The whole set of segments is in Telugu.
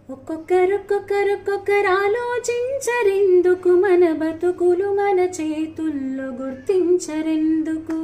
ఒక్కొక్కరొక్కొక్కరొక్కొక్కరు ఆలోచించరెందుకు మన బతుకులు మన చేతుల్లో గుర్తించరెందుకు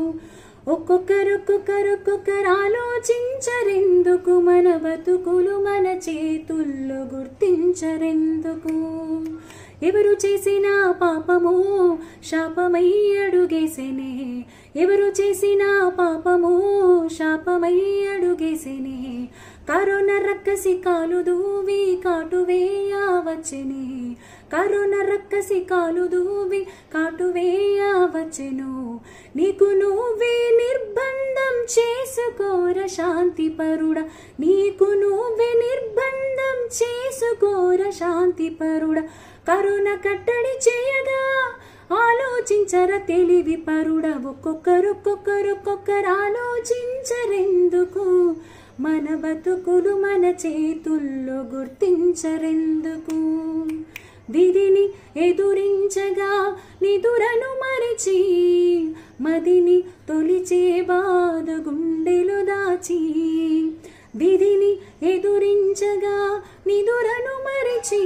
ఒక్కొక్కరొక్కొక్కరొక్కొక్కరు ఆలోచించరెందుకు మన బతుకులు మన చేతుల్లో గుర్తించరెందుకు ఎవరు చేసిన పాపము శాపమై అడుగేసెనే ఎవరు చేసిన పాపము శాపమై అడుగేసెనే కరోనా రక్కసి కాలు దూవి కాటు వేయవచ్చెనే కరోనా రక్కసి కాలు దూవి కాటు వేయవచ్చెను నీకు నువ్వే నిర్బంధం చేసుకోర శాంతి పరుడ నీకు నువ్వే నిర్బంధం చేసుకోర శాంతి పరుడ కరోనా కట్టడి చేయగా ఆలోచించర తెలివి పరుడ ఒక్కొక్కరు ఒక్కొక్కరు ఒక్కొక్కరు ఆలోచించరెందుకు మన బతుకులు మన చేతుల్లో గుర్తించరెందుకు విధిని ఎదురించగా నిదురను మరిచి మదిని తొలిచే బాధ గుండెలు దాచి విధిని ఎదురించగా నిదురను మరిచి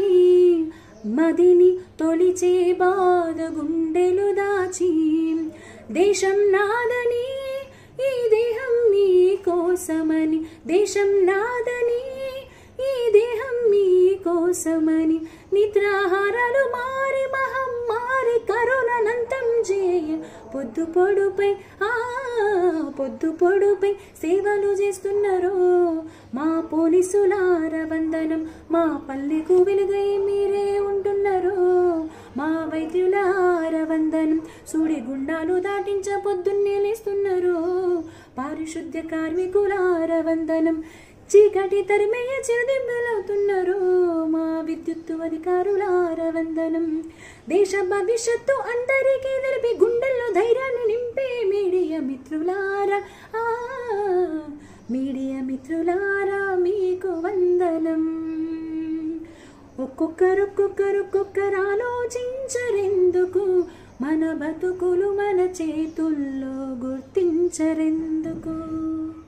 మదిని తొలిచే బాధ గుండెలు దాచి దేశం నాదని ఈ దేహం నీ కోసమని దేశం నాదని ఈ దేహం నీ కోసమని నిద్రాహారాలు మారి మహమ్మారి కరోనంతం చేయ పొద్దు పొడుపై ఆ పొద్దు పొడుపై సేవలు చేస్తున్నారు మా పోలీసులార వందనం మా పల్లెకు వెలుగై మీరే ఉంటున్నారు మా వైద్యులార వందనం సూడి గుండాలు దాటించ పొద్దున్నే లేస్తున్నారు పారిశుద్ధ్య కార్మికులార వందనం చీకటి తరిమేయ చిరుదింబలవుతున్నారు మా విద్యుత్తు అధికారులార వందనం దేశ భవిష్యత్తు అందరికీ తెలిపి గుండెల్లో ధైర్యాన్ని నింపే మీడియా మిత్రులారా ఆ మీడియా మిత్రులారా మీకు వందనం ఒక్కొక్కరు ఒక్కొక్కరు ఒక్కొక్కరు ఆలోచించరెందుకు మన బతుకులు మన చేతుల్లో గుర్తించరెందుకు